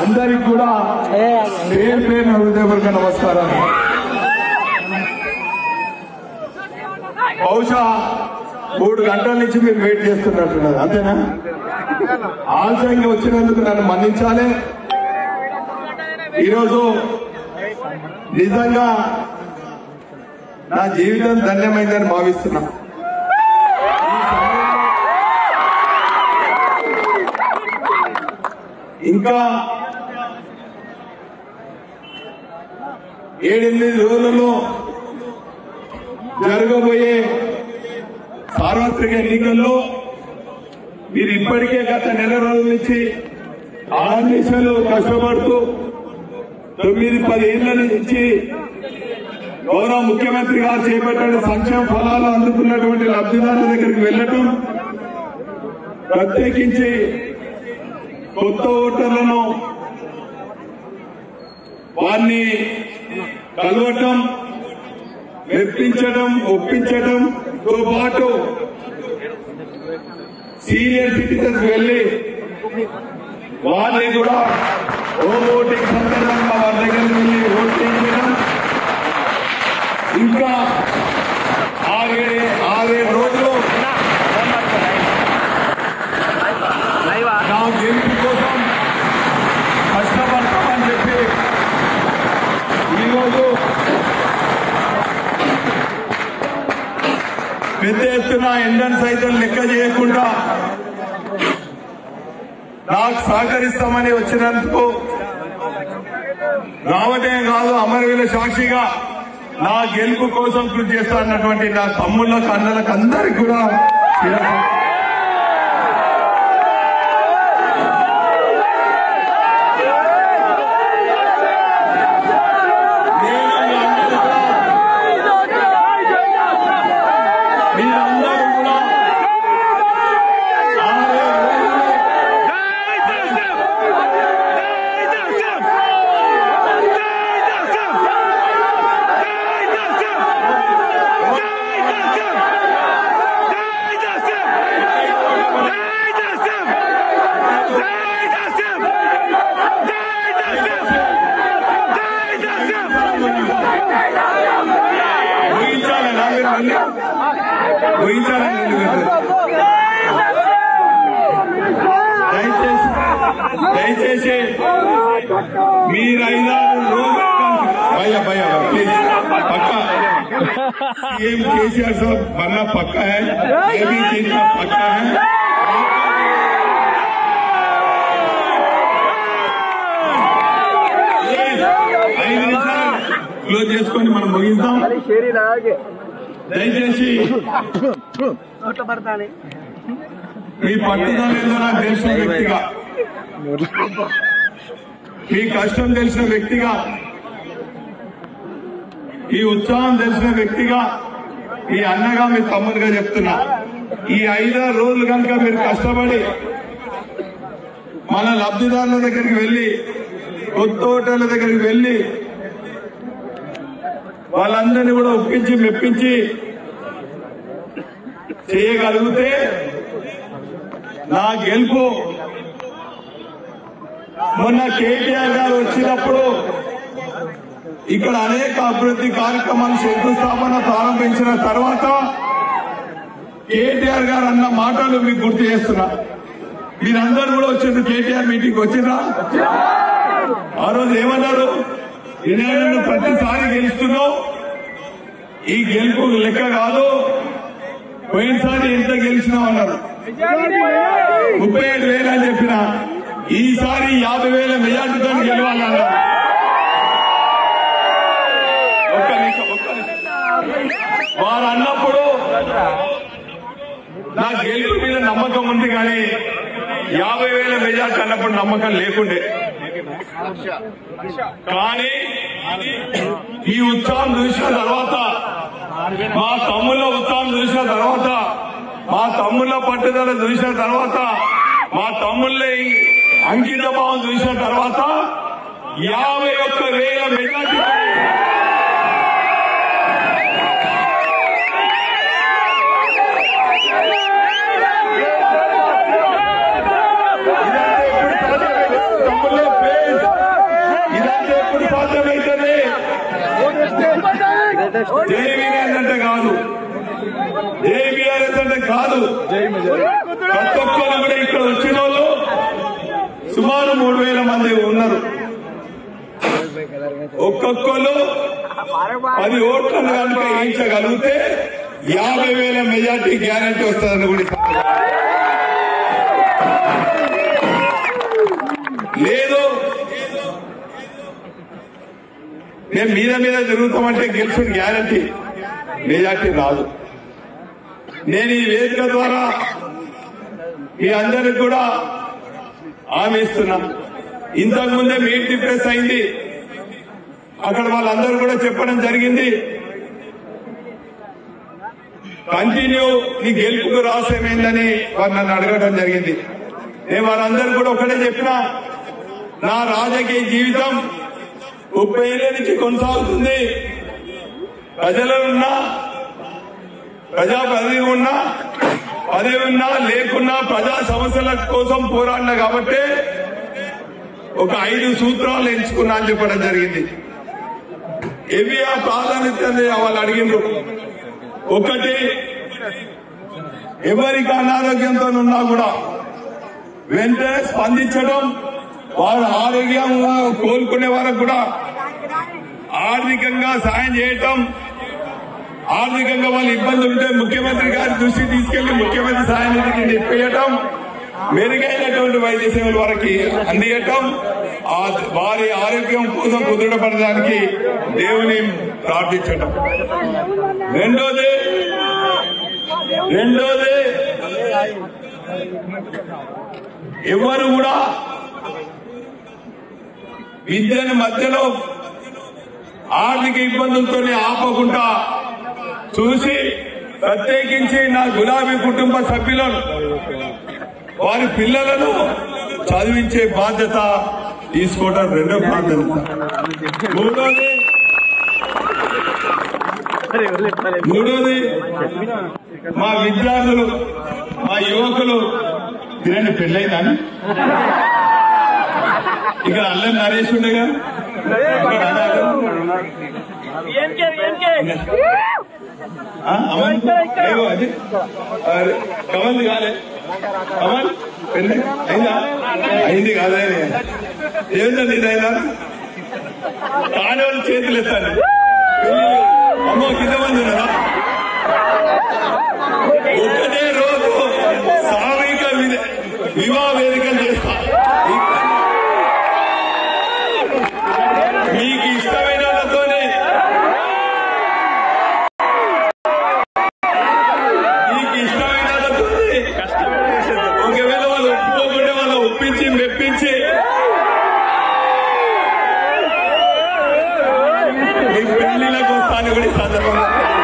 అందరికి కూడా పేరు పేరు హృదయపూర్వక నమస్కారాలు బహుశా మూడు గంటల నుంచి మీరు వెయిట్ చేస్తున్నట్టున్నారు అంతేనా ఆలస్యంగా వచ్చినందుకు నన్ను మన్నించాలి ఈరోజు నిజంగా నా జీవితం ధన్యమైందని భావిస్తున్నా ఇంకా ఏడెనిమిది రోజులలో జరగబోయే సార్వత్రిక ఎన్నికల్లో మీరు ఇప్పటికే గత నెల రోజుల నుంచి ఆర్నిశలు కష్టపడుతూ తొమ్మిది పది ఏళ్ల నుంచి గౌరవ ముఖ్యమంత్రి గారు చేపట్టిన సంక్షేమ ఫలాలు అందుకున్నటువంటి లబ్ధిదారుల దగ్గరికి వెళ్ళటం ప్రత్యేకించి కొత్త ఓటర్లను వారిని కలవటం మెప్పించడం ఒప్పించడం తో పాటు సీనియర్ సిటిజన్స్ వెళ్లి వారిని కూడా హోమ్ ఓటింగ్ సందర్భంగా వారి దగ్గరికి వెళ్లి ఓట్ చేయించడం ఇంకా ఆరేడు ఆరేడు రోజులు నా గెలుపు కోసం కష్టపడతామని చెప్పి ఈరోజు పెద్ద ఎత్తున ఎండను సైతం లెక్క చేయకుండా నాకు సహకరిస్తామని వచ్చినందుకు రావటమే కాదు అమరవీల సాక్షిగా నా గెలుపు కోసం కృషి చేస్తానన్నటువంటి నా తమ్ముళ్ళకు అన్నలకు అందరికి కూడా శిరస్సు నేను మీ అందరూ కూడా మీరందరూ కూడా ఆరే రోజులు ఊహించాలి నా మీరు మళ్ళీ ఊహించాలని దయచేసి దయచేసి మీరు ఐదారు రోజులు భయ భయ ప్లీజ్ పక్క सीएम केसीआर साहब बनना पक्का है ये भी चीज का पक्का है ఐదు నిమిషాలు క్లోజ్ చేసుకొని మనం ముగిస్తాం దయచేసి నోట్ల పడతానే మీ పట్టుదల ఏదో నాకు తెలిసిన వ్యక్తిగా మీ కష్టం తెలిసిన వ్యక్తిగా ఈ ఉత్సాహం తెలిసిన వ్యక్తిగా మీ అన్నగా మీ తమ్ముడుగా చెప్తున్నా ఈ ఐదారు రోజులు కనుక మీరు కష్టపడి మన లబ్ధిదారుల దగ్గరికి వెళ్లి కొత్త ఓటర్ల దగ్గరికి వెళ్లి వాళ్ళందరినీ కూడా ఒప్పించి మెప్పించి చేయగలిగితే నా గెలుపు మొన్న కేటీఆర్ గారు వచ్చినప్పుడు ఇక్కడ అనేక అభివృద్ధి కార్యక్రమాలు శంకుస్థాపన ప్రారంభించిన తర్వాత కేటీఆర్ గారు అన్న మాటలు మీకు గుర్తు చేస్తున్నా మీరందరూ కూడా వచ్చిండ్రు కేటీఆర్ మీటింగ్ వచ్చిండ్రా ఆ రోజు ఏమన్నారు వినాయకుడు ప్రతిసారి గెలుస్తున్నావు ఈ గెలుపు లెక్క కాదు పోయినసారి ఎంత గెలిచినావు అన్నారు ముప్పై ఏడు వేలు అని చెప్పిన ఈసారి యాభై వేల మెజార్టీతో గెలవాలన్నారు ఒక్క నిమిషం ఒక్క నిమిషం వారు అన్నప్పుడు నా గెలుపు మీద నమ్మకం ఉంది కానీ యాభై వేల మెజార్టీ అన్నప్పుడు నమ్మకం లేకుండే కానీ ఈ ఉత్సాహం చూసిన తర్వాత మా తమ్ముళ్ళ ఉత్సాహం చూసిన తర్వాత మా తమ్ముళ్ళ పట్టుదల చూసిన తర్వాత మా తమ్ముళ్ళ ఈ అంకిత భావం చూసిన తర్వాత యాభై ఒక్క వేల మెజార్టీ ఇదంతా ఎప్పుడు సాధ్యమే. తమ్ముళ్ళ పేరు జై వీరేంద్ర అంటే కాదు జై బీఆర్ఎస్ అంటే కాదు ప్రతి ఒక్కరు కూడా ఇక్కడ వచ్చిన వాళ్ళు సుమారు మూడు వేల మంది ఉన్నారు ఒక్కొక్కరు పది ఓట్లను కనుక వేయించగలిగితే యాభై వేల మెజార్టీ గ్యారంటీ వస్తుందని కూడా ఈ సందర్భంగా లేదు మేము మీద మీద తిరుగుతామంటే గెలుచుని గ్యారంటీ మెజార్టీ రాదు నేను ఈ వేదిక ద్వారా మీ అందరికి కూడా హామీ ఇస్తున్నా ఇంతకు ముందే మీట్ ప్రెస్ అయింది అక్కడ వాళ్ళందరూ కూడా చెప్పడం జరిగింది కంటిన్యూ నీ గెలుపుకు రాసేమైందని వారు నన్ను అడగడం జరిగింది నేను వారందరూ కూడా ఒకటే చెప్పిన నా రాజకీయ జీవితం ముప్పై ఏళ్ళ నుంచి కొనసాగుతుంది ప్రజలు ఉన్నా ప్రజా పదవి ఉన్నా పదవి ఉన్నా లేకున్నా ప్రజా సమస్యల కోసం పోరాడినా కాబట్టి ఒక ఐదు సూత్రాలు ఎంచుకున్నా అని చెప్పడం జరిగింది ఇవి ఆ ప్రాధాన్యత వాళ్ళు అడిగిండ్రు ఒకటి ఎవరికి అనారోగ్యంతో ఉన్నా కూడా వెంటనే స్పందించడం వారు ఆరోగ్యం కోలుకునే వరకు కూడా ఆర్థికంగా సాయం చేయటం ఆర్థికంగా వాళ్ళు ఇబ్బందులు ఉంటే ముఖ్యమంత్రి గారి దృష్టి తీసుకెళ్లి ముఖ్యమంత్రి సాయం నిధికి నిప్పేయటం మెరుగైనటువంటి వైద్య సేవల వరకు అందియటం ఆ వారి ఆరోగ్యం కోసం కుదురపడడానికి దేవుని ప్రార్థించటం రెండోది రెండోది ఎవరు కూడా విద్యను మధ్యలో ఆర్థిక ఇబ్బందులతో ఆపకుండా చూసి ప్రత్యేకించి నా గులాబీ కుటుంబ సభ్యులను వారి పిల్లలను చదివించే బాధ్యత తీసుకోవడం రెండో బాధ్యత మూడోది మూడోది మా విద్యార్థులు మా యువకులు తినండి పెళ్ళైందని ఇక్కడ అల్లం నరేష్ ఉండగా ఇక్కడ అన్నారు. ఆ, అమన్ ఏవో అది అరే, కమల్ కాలే కమల్ పెళ్ళి అయిందా అయింది కాదా ఏంటండి ఇది అయిందా కాని వాళ్ళు చేతులు ఎత్తాను పెళ్ళిళ్ళు అమ్మో కింద మంది ఉన్నారా ఒకటే రోజు సామూహిక విధ- వివాహ వేదికలు చేస్తా మీకు ఇష్టమైన వాళ్ళతోనే మీకు ఇష్టమైన వాళ్ళతోనే ఒకవేళ వాళ్ళు ఒప్పుకోకుంటే వాళ్ళు ఒప్పించి మెప్పించి మీ పెళ్లిళ్ళకు వస్తాను కూడా ఈ సందర్భంగా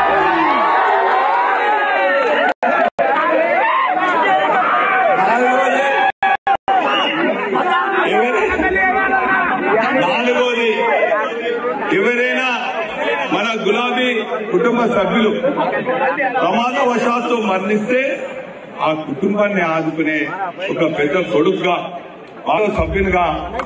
నాలుగోది ఎవరైనా నాలుగోది ఎవరైనా మన గులాబీ కుటుంబ సభ్యులు ప్రమాదవశాత్తు మరణిస్తే ఆ కుటుంబాన్ని ఆదుకునే ఒక పెద్ద కొడుకుగా వాళ్ళ సభ్యునిగా